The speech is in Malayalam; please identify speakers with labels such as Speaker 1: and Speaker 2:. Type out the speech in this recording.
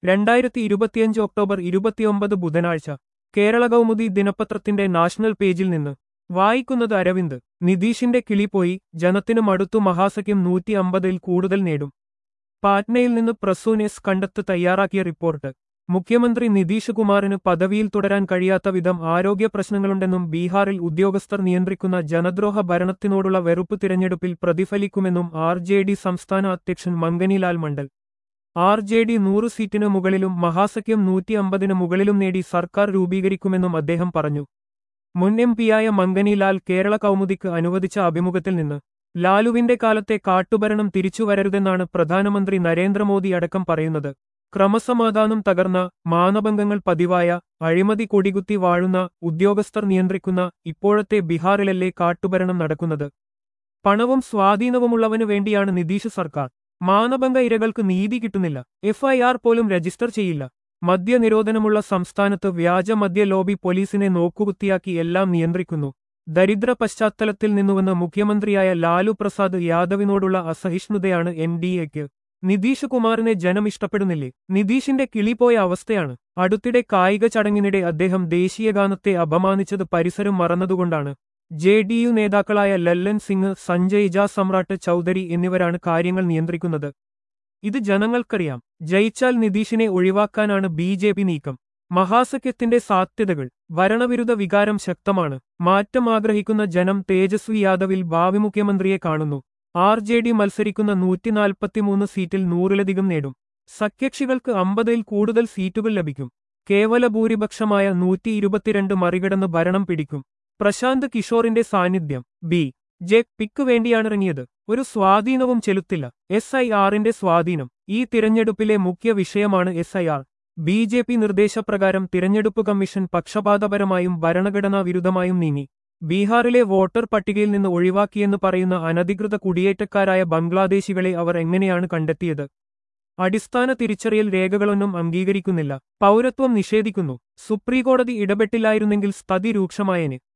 Speaker 1: രണ്ടായിരത്തി ഇരുപത്തിയഞ്ച് ഒക്ടോബർ ഇരുപത്തിയൊമ്പത് ബുധനാഴ്ച കേരള കൗമുദി ദിനപത്രത്തിന്റെ നാഷണൽ പേജിൽ നിന്ന് വായിക്കുന്നത് അരവിന്ദ് നിതീഷിന്റെ കിളിപോയി ജനത്തിനു മടുത്തു മഹാസഖ്യം നൂറ്റി അമ്പതിൽ കൂടുതൽ നേടും പാറ്റ്നയിൽ നിന്ന് പ്രസൂനെസ് കണ്ടെത്ത് തയ്യാറാക്കിയ റിപ്പോർട്ട് മുഖ്യമന്ത്രി നിതീഷ് കുമാറിന് പദവിയിൽ തുടരാൻ കഴിയാത്ത വിധം ആരോഗ്യ പ്രശ്നങ്ങളുണ്ടെന്നും ബീഹാറിൽ ഉദ്യോഗസ്ഥർ നിയന്ത്രിക്കുന്ന ജനദ്രോഹ ഭരണത്തിനോടുള്ള വെറുപ്പ് തിരഞ്ഞെടുപ്പിൽ പ്രതിഫലിക്കുമെന്നും ആർ ജെ ഡി സംസ്ഥാന അധ്യക്ഷൻ Mangani Lal Mandal R J D നൂറ് സീറ്റിനു മുകളിലും മഹാസഖ്യം നൂറ്റി അമ്പതിന് മുകളിലും നേടി സർക്കാർ രൂപീകരിക്കുമെന്നും അദ്ദേഹം പറഞ്ഞു മുൻ എം പിയായ മംഗനിലാൽ കേരള കൗമുദിക്ക് അനുവദിച്ച അഭിമുഖത്തിൽ നിന്ന് ലാലുവിന്റെ കാലത്തെ കാട്ടുഭരണം തിരിച്ചുവരരുതെന്നാണ് പ്രധാനമന്ത്രി നരേന്ദ്രമോദി അടക്കം പറയുന്നത് ക്രമസമാധാനം തകർന്ന മാനഭംഗങ്ങൾ പതിവായ അഴിമതി കൊടികുത്തി വാഴുന്ന ഉദ്യോഗസ്ഥർ നിയന്ത്രിക്കുന്ന ഇപ്പോഴത്തെ ബീഹാറിലല്ലേ കാട്ടുഭരണം നടക്കുന്നത് പണവും സ്വാധീനവുമുള്ളവനു വേണ്ടിയാണ് നിതീഷ് സർക്കാർ മാനഭംഗ ഇരകൾക്ക് നീതി കിട്ടുന്നില്ല എഫ്ഐആർ പോലും രജിസ്റ്റർ ചെയ്യില്ല മദ്യനിരോധനമുള്ള സംസ്ഥാനത്ത് വ്യാജ മദ്യ ലോബി പോലീസിനെ നോക്കുകുത്തിയാക്കി എല്ലാം നിയന്ത്രിക്കുന്നു ദരിദ്ര പശ്ചാത്തലത്തിൽ നിന്നുവെന്ന് മുഖ്യമന്ത്രിയായ ലാലു പ്രസാദ് യാദവിനോടുള്ള അസഹിഷ്ണുതയാണ് എൻ ഡി എക്ക് നിതീഷ് കുമാറിനെ ജനം ഇഷ്ടപ്പെടുന്നില്ലേ നിതീഷിന്റെ കിളിപോയ അവസ്ഥയാണ് അടുത്തിടെ കായിക ചടങ്ങിനിടെ അദ്ദേഹം ദേശീയഗാനത്തെ അപമാനിച്ചത് പരിസരം മറന്നതുകൊണ്ടാണ് ജെ ഡി യു നേതാക്കളായ ലല്ലൻ സിംഗ് സഞ്ജയ് ജാ സമ്രാട്ട് ചൌധരി എന്നിവരാണ് കാര്യങ്ങൾ നിയന്ത്രിക്കുന്നത് ഇത് ജനങ്ങൾക്കറിയാം ജയിച്ചാൽ നിതീഷിനെ ഒഴിവാക്കാനാണ് ബി ജെ പി നീക്കം മഹാസഖ്യത്തിന്റെ സാധ്യതകൾ ഭരണവിരുദ്ധ വികാരം ശക്തമാണ് മാറ്റം ആഗ്രഹിക്കുന്ന ജനം തേജസ്വി യാദവിൽ ഭാവി മുഖ്യമന്ത്രിയെ കാണുന്നു ആർ ജെ ഡി മത്സരിക്കുന്ന നൂറ്റിനാൽപ്പത്തിമൂന്ന് സീറ്റിൽ നൂറിലധികം നേടും സഖ്യകക്ഷികൾക്ക് അമ്പതിൽ കൂടുതൽ സീറ്റുകൾ ലഭിക്കും കേവല ഭൂരിപക്ഷമായ നൂറ്റി ഇരുപത്തിരണ്ട് മറികടന്ന് ഭരണം പിടിക്കും പ്രശാന്ത് കിഷോറിന്റെ സാന്നിധ്യം ബി ജെ പിക്ക് വേണ്ടിയാണിറങ്ങിയത് ഒരു സ്വാധീനവും ചെലുത്തില്ല എസ് ഐ ആറിന്റെ സ്വാധീനം ഈ തിരഞ്ഞെടുപ്പിലെ മുഖ്യ വിഷയമാണ് S I R B J P നിർദ്ദേശപ്രകാരം തിരഞ്ഞെടുപ്പ് കമ്മീഷൻ പക്ഷപാതപരമായും ഭരണഘടനാ വിരുദ്ധമായും നീങ്ങി ബീഹാറിലെ വോട്ടർ പട്ടികയിൽ നിന്ന് ഒഴിവാക്കിയെന്ന് പറയുന്ന അനധികൃത കുടിയേറ്റക്കാരായ ബംഗ്ലാദേശികളെ അവർ എങ്ങനെയാണ് കണ്ടെത്തിയത് അടിസ്ഥാന തിരിച്ചറിയൽ രേഖകളൊന്നും അംഗീകരിക്കുന്നില്ല പൗരത്വം നിഷേധിക്കുന്നു സുപ്രീംകോടതി ഇടപെട്ടില്ലായിരുന്നെങ്കിൽ സ്ഥിതി രൂക്ഷമായേനെ